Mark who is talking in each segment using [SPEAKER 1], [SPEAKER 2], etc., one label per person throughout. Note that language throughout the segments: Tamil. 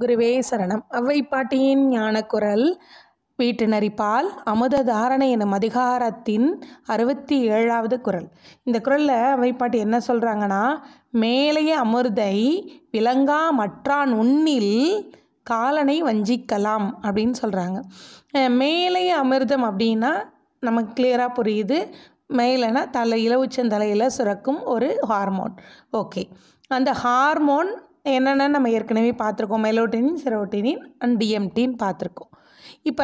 [SPEAKER 1] குருவே சரணம் அவ்வை பாட்டியின் ஞானக்குரல் வீட்டு நரிப்பால் அமுத தாரணை எனும் அதிகாரத்தின் அறுபத்தி ஏழாவது குரல் இந்த குரலில் அவ்வை பாட்டி என்ன சொல்கிறாங்கன்னா மேலைய அமிர்தை விளங்கா மற்றான் உன்னில் காலனை வஞ்சிக்கலாம் அப்படின்னு சொல்கிறாங்க மேலைய அமிர்தம் அப்படின்னா நமக்கு கிளியராக புரியுது மேலேனா தலை இலவுச்சந்தலையில் சுரக்கும் ஒரு ஹார்மோன் ஓகே அந்த ஹார்மோன் என்னென்னு நம்ம ஏற்கனவே பார்த்துருக்கோம் மெலோட்டினின் செரோட்டினின் அண்ட் டிஎம்டின்னு பார்த்துருக்கோம் இப்போ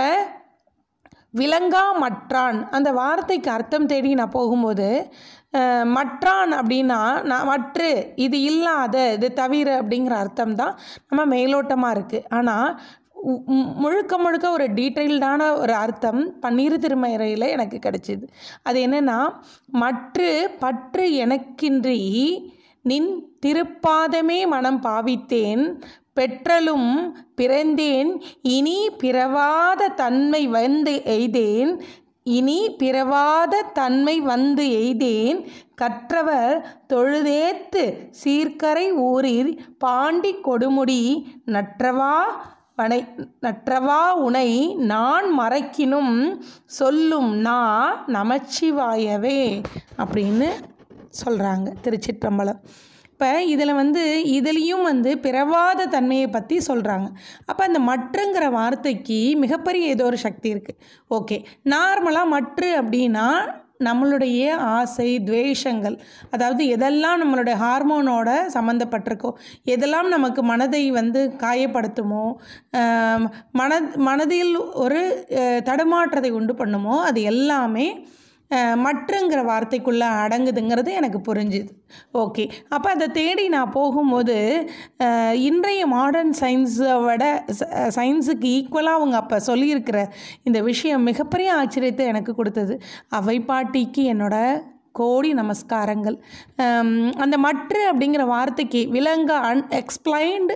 [SPEAKER 1] விலங்கா மற்றான் அந்த வார்த்தைக்கு அர்த்தம் தேடி நான் போகும்போது அஹ், மற்றான் அப்படின்னா நான் மற்று இது இல்லாத இது தவிர அப்படிங்கிற அர்த்தம் தான் நம்ம மேலோட்டமாக இருக்குது ஆனால் உ- மு- முழுக்க முழுக்க ஒரு டீட்டெயில்டான ஒரு அர்த்தம் பன்னீர் திருமறையில் எனக்கு கிடைச்சிது அது என்னென்னா மற்று பற்று எனக்கின்றி நின் திருப்பாதமே மனம் பாவித்தேன் பெற்றலும் பிறந்தேன் இனி பிறவாத தன்மை வந்து எய்தேன் இனி பிறவாத தன்மை வந்து எய்தேன் கற்றவர் தொழுதேத்து சீர்க்கரை ஊரில் பாண்டி கொடுமுடி நற்றவா வனை நற்றவா உனை நான் மறைக்கினும் சொல்லும் நா நமச்சிவாயவே அப்படின்னு சொல்கிறாங்க திருச்சிற்றம்பலம் இப்போ இதில் வந்து இதுலேயும் வந்து பிறவாத தன்மையை பற்றி சொல்கிறாங்க அப்போ அந்த மற்றுங்கிற வார்த்தைக்கு மிகப்பெரிய ஏதோ ஒரு சக்தி இருக்குது ஓகே நார்மலாக மற்று அப்படின்னா நம்மளுடைய ஆசை துவேஷங்கள் அதாவது எதெல்லாம் நம்மளுடைய ஹார்மோனோட சம்மந்தப்பட்டிருக்கோ எதெல்லாம் நமக்கு மனதை வந்து காயப்படுத்துமோ ஆம், மன மனதில் ஒரு அஹ், தடுமாற்றத்தை உண்டு பண்ணுமோ அது எல்லாமே அஹ், மற்றுங்கிற வார்த்தைக்குள்ளே அடங்குதுங்கிறது எனக்கு புரிஞ்சுது ஓகே அப்போ அதை தேடி நான் போகும்போது அஹ், இன்றைய மாடர்ன் சயின்ஸை விட சயின்ஸுக்கு ஈக்குவலாக அவங்க அப்போ சொல்லியிருக்கிற இந்த விஷயம் மிகப்பெரிய ஆச்சரியத்தை எனக்கு கொடுத்தது அவை பாட்டிக்கு என்னோட கோடி நமஸ்காரங்கள் அம், அந்த மற்ற அப்படிங்கிற வார்த்தைக்கு விலங்க அன்எக்ஸ்பிளைன்டு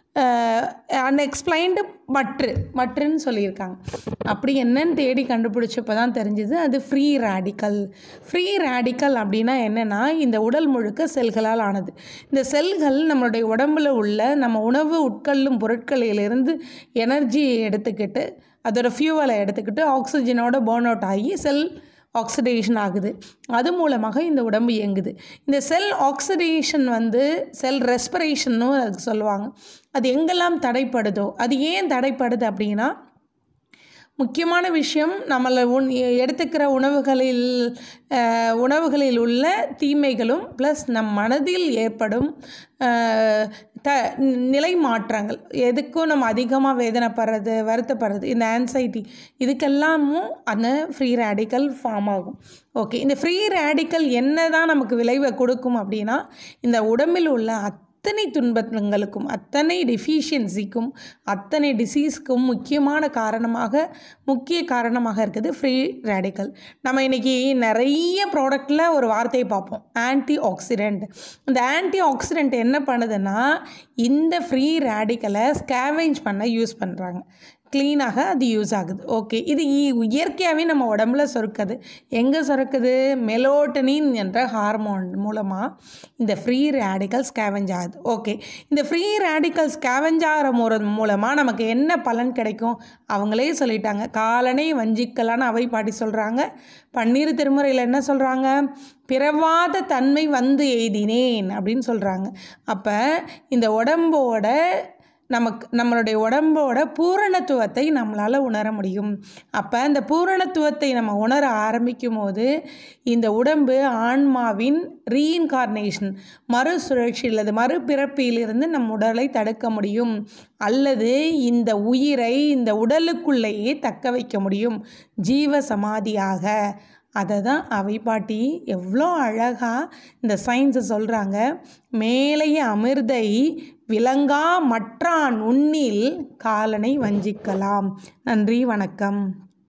[SPEAKER 1] அன்எக்ஸ்பிளைன்டு மற்று மற்றுன்னு சொல்லியிருக்காங்க அப்படி என்னன்னு தேடி கண்டுபிடிச்சப்போ தான் தெரிஞ்சுது அது ஃப்ரீ ரேடிக்கல் ஃப்ரீ ரேடிக்கல் அப்படின்னா என்னென்னா இந்த உடல் முழுக்க செல்களால் ஆனது இந்த செல்கள் நம்மளுடைய உடம்புல உள்ள நம்ம உணவு உட்கொள்ளும் பொருட்களிலிருந்து எனர்ஜியை எடுத்துக்கிட்டு அதோட ஃபியூவலை எடுத்துக்கிட்டு ஆக்சிஜனோட பேர்ன் அவுட் ஆகி செல் ஆக்சிடேஷன் ஆகுது அது மூலமாக இந்த உடம்பு இயங்குது இந்த செல் ஆக்சிடேஷன் வந்து செல் ரெஸ்பிரேஷன்னு அதுக்கு சொல்லுவாங்க அது எங்கெல்லாம் தடைப்படுதோ அது ஏன் தடைப்படுது அப்படின்னா முக்கியமான விஷயம் நம்மளை உண் எடுத்துக்கிற உணவுகளில் அஹ், உணவுகளில் உள்ள தீமைகளும் ப்ளஸ் நம் மனதில் ஏற்படும் அஹ், த நிலை மாற்றங்கள் எதுக்கும் நம்ம அதிகமாக வேதனைப்படுறது வருத்தப்படுறது இந்த ஆன்சைட்டி இதுக்கெல்லாமும் அந்த ஃப்ரீ ரேடிக்கல் ஃபார்ம் ஆகும் ஓகே இந்த ஃப்ரீ ரேடிக்கல் என்ன தான் நமக்கு விளைவை கொடுக்கும் அப்படின்னா இந்த உடம்பில் உள்ள அத்தனை துன்பங்களுக்கும் அத்தனை டெஃபிஷியன்சிக்கும் அத்தனை டிசீஸ்க்கும் முக்கியமான காரணமாக முக்கிய காரணமாக இருக்குது ஃப்ரீ ரேடிக்கல் நம்ம இன்றைக்கி நிறைய ப்ராடக்டில் ஒரு வார்த்தையை பார்ப்போம் ஆன்டி ஆக்சிடெண்ட் இந்த ஆன்டி ஆக்சிடெண்ட் என்ன பண்ணுதுன்னா இந்த ஃப்ரீ ரேடிக்கலை ஸ்கேவேஞ்ச் பண்ண யூஸ் பண்ணுறாங்க க்ளீனாக அது யூஸ் ஆகுது ஓகே இது இ- இயற்கையாகவே நம்ம உடம்புல சுரக்குது எங்கே சுரக்குது மெலோட்டனின் என்ற ஹார்மோன் மூலமாக இந்த ஃப்ரீ ரேடிக்கல் ஸ்கேவெஞ்ச் ஆகுது ஓகே இந்த ஃப்ரீ ரேடிக்கல் ஸ்கேவெஞ்ச் ஆகிற முறை மூலமாக நமக்கு என்ன பலன் கிடைக்கும் அவங்களே சொல்லிட்டாங்க காலனை வஞ்சிக்கலான்னு அவை பாட்டி சொல்கிறாங்க பன்னீர் திருமுறையில் என்ன சொல்கிறாங்க பிறவாத தன்மை வந்து எய்தினேன் அப்படின்னு சொல்கிறாங்க அப்போ இந்த உடம்போட நமக்கு நம்மளுடைய உடம்போட பூரணத்துவத்தை நம்மளால் உணர முடியும் அப்போ அந்த பூரணத்துவத்தை நம்ம உணர ஆரம்பிக்கும் போது இந்த உடம்பு ஆன்மாவின் ரீஇன்கார்னேஷன் மறுசுழற்சி அல்லது மறுபிறப்பிலிருந்து நம் உடலை தடுக்க முடியும் அல்லது இந்த உயிரை இந்த உடலுக்குள்ளேயே தக்க வைக்க முடியும் ஜீவ சமாதியாக அதை தான் அவை பாட்டி எவ்வளோ அழகாக இந்த சயின்ஸை சொல்கிறாங்க மேலைய அமிர்தை விளங்கா மற்றான் உன்னில் காலனை வஞ்சிக்கலாம் நன்றி வணக்கம்